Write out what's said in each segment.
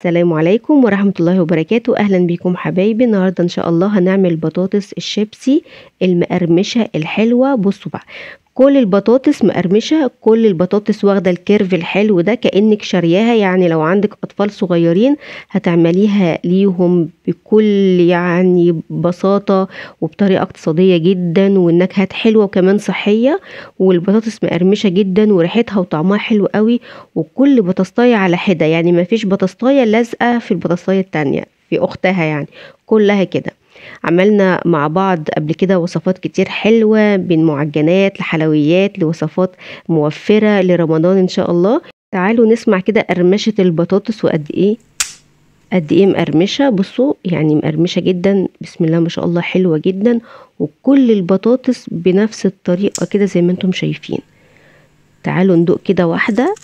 السلام عليكم ورحمة الله وبركاته أهلا بكم حبايبي النهاردة إن شاء الله هنعمل بطاطس الشيبسي المقرمشة الحلوة بصوا بقى كل البطاطس مقرمشة كل البطاطس واخدة الكيرف الحلو ده كأنك شارياها يعني لو عندك أطفال صغيرين هتعمليها ليهم بكل يعني بساطة وبطريقة اقتصادية جدا والنكهات حلوة وكمان صحية والبطاطس مقرمشة جدا وريحتها وطعمها حلو قوي وكل بطاطاية على حدة يعني مفيش بطاطاية لازقة في البطاطاية التانية في أختها يعني كلها كده عملنا مع بعض قبل كده وصفات كتير حلوة بين معجنات لحلويات لوصفات موفرة لرمضان إن شاء الله تعالوا نسمع كده قرمشة البطاطس وقد إيه قد ايه مقرمشه بصوا يعني مقرمشه جدا بسم الله ما شاء الله حلوه جدا وكل البطاطس بنفس الطريقه كده زي ما انتم شايفين تعالوا ندوق كده واحده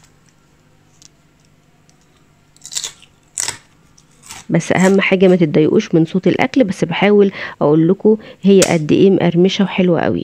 بس اهم حاجه ما تتضايقوش من صوت الاكل بس بحاول اقول لكم هي قد ايه مقرمشه وحلوه قوي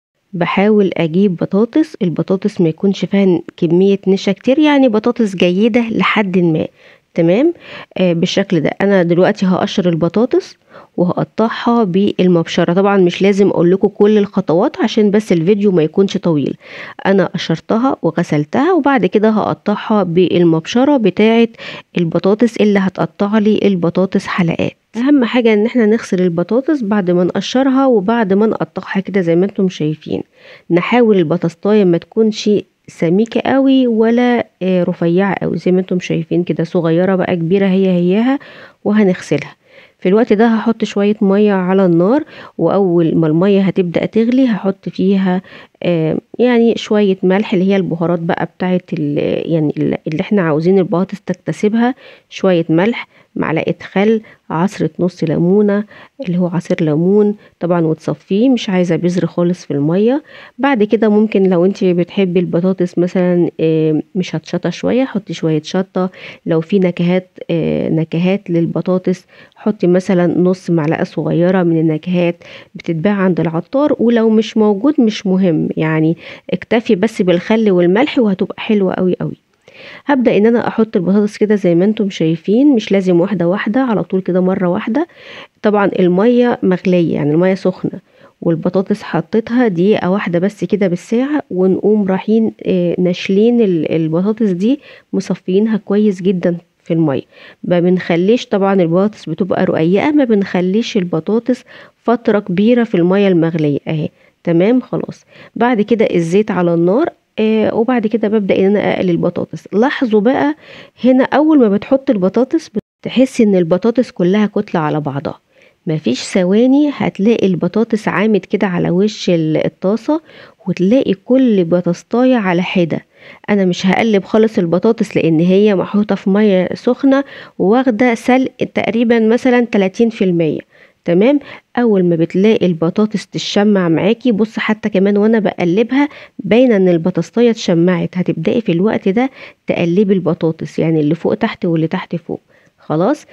بحاول اجيب بطاطس البطاطس ما يكونش فيها كميه نشا كتير يعني بطاطس جيده لحد ما تمام آه بالشكل ده انا دلوقتي هقشر البطاطس وهقطعها بالمبشرة طبعا مش لازم اقول لكم كل الخطوات عشان بس الفيديو ما يكونش طويل انا قشرتها وغسلتها وبعد كده هقطعها بالمبشرة بتاعة البطاطس اللي هتقطع لي البطاطس حلقات اهم حاجة ان احنا نغسل البطاطس بعد ما نقشرها وبعد ما نقطعها كده زي ما انتم شايفين نحاول البطاطاية ما تكونش سميكة قوي ولا رفيعة قوي زي ما انتم شايفين كده صغيرة بقى كبيرة هي هياها وهنغسلها في الوقت ده هحط شوية مية على النار وأول ما المية هتبدأ تغلي هحط فيها آه يعني شوية ملح اللي هي البهارات بقى بتاعت يعني اللي احنا عاوزين البطاطس تكتسبها شوية ملح معلقة خل عصرة نص ليمونة اللي هو عصير ليمون طبعا وتصفيه مش عايزة بذر خالص في المية بعد كده ممكن لو انت بتحبي البطاطس مثلا مش هتشطة شوية حطي شوية شطة لو في نكهات نكهات للبطاطس حطي مثلا نص معلقة صغيرة من النكهات بتتباع عند العطار ولو مش موجود مش مهم يعني اكتفي بس بالخل والملح وهتبقى حلوة قوي قوي هبدأ ان انا احط البطاطس كده زي ما انتم شايفين مش لازم واحدة واحدة على طول كده مرة واحدة طبعا المية مغلية يعني المية سخنة والبطاطس حطيتها دقيقة واحدة بس كده بالساعة ونقوم رايحين ناشلين البطاطس دي مصفيينها كويس جدا في المية ما بنخليش طبعا البطاطس بتبقى رقيقة ما بنخليش البطاطس فترة كبيرة في المية المغلية اهي تمام خلاص بعد كده الزيت على النار آه وبعد كده ببدأ ان انا اقلي البطاطس لاحظوا بقى هنا اول ما بتحط البطاطس بتحسي ان البطاطس كلها كتلة على بعضها مفيش ثواني هتلاقي البطاطس عامد كده على وش الطاسة وتلاقي كل بطاطاية على حدة انا مش هقلب خالص البطاطس لان هي محطوطة في مية سخنة واخدة سلق تقريبا مثلا 30% تمام اول ما بتلاقي البطاطس تشمع معاكي بص حتى كمان وانا بقلبها باينه ان البطاطسايه اتشمعت هتبداي في الوقت ده تقلبي البطاطس يعني اللي فوق تحت واللي تحت فوق خلاص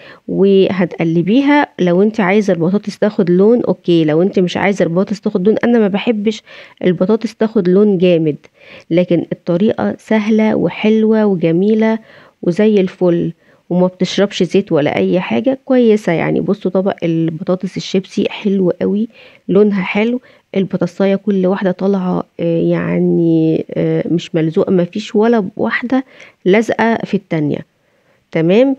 وهتقلبيها لو انت عايزه البطاطس تاخد لون اوكي لو انت مش عايزه البطاطس تاخد لون انا ما بحبش البطاطس تاخد لون جامد لكن الطريقه سهله وحلوه وجميله وزي الفل وما بتشربش زيت ولا اي حاجه كويسه يعني بصوا طبق البطاطس الشيبسي حلو قوي لونها حلو البطاطسايه كل واحده طالعه يعني مش ملزوقه ما فيش ولا واحده لازقه في التانية تمام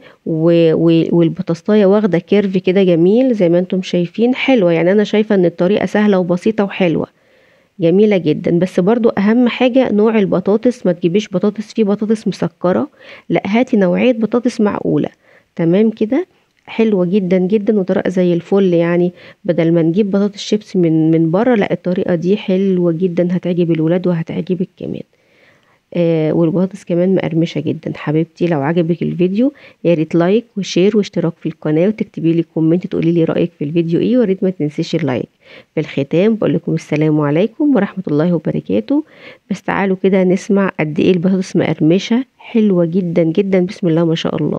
والبطاطسايه واخده كيرف كده جميل زي ما انتم شايفين حلوه يعني انا شايفه ان الطريقه سهله وبسيطه وحلوه جميلة جدا بس برضو اهم حاجة نوع البطاطس ما تجيبيش بطاطس فيه بطاطس مسكرة لا هاتي نوعية بطاطس معقولة تمام كده حلوة جدا جدا وطريقة زي الفل يعني بدل ما نجيب بطاطس شيبس من من بره لا الطريقة دي حلوة جدا هتعجب الولاد وهتعجبك كمان آه والبطاطس كمان مقرمشة جدا حبيبتي لو عجبك الفيديو يا ريت لايك وشير واشتراك في القناة وتكتبي لي كومنت تقولي لي رأيك في الفيديو ايه وريت ما تنسيش اللايك في الختام بقول لكم السلام عليكم ورحمة الله وبركاته بس تعالوا كده نسمع قد ايه البطاطس مقرمشة حلوة جدا جدا بسم الله ما شاء الله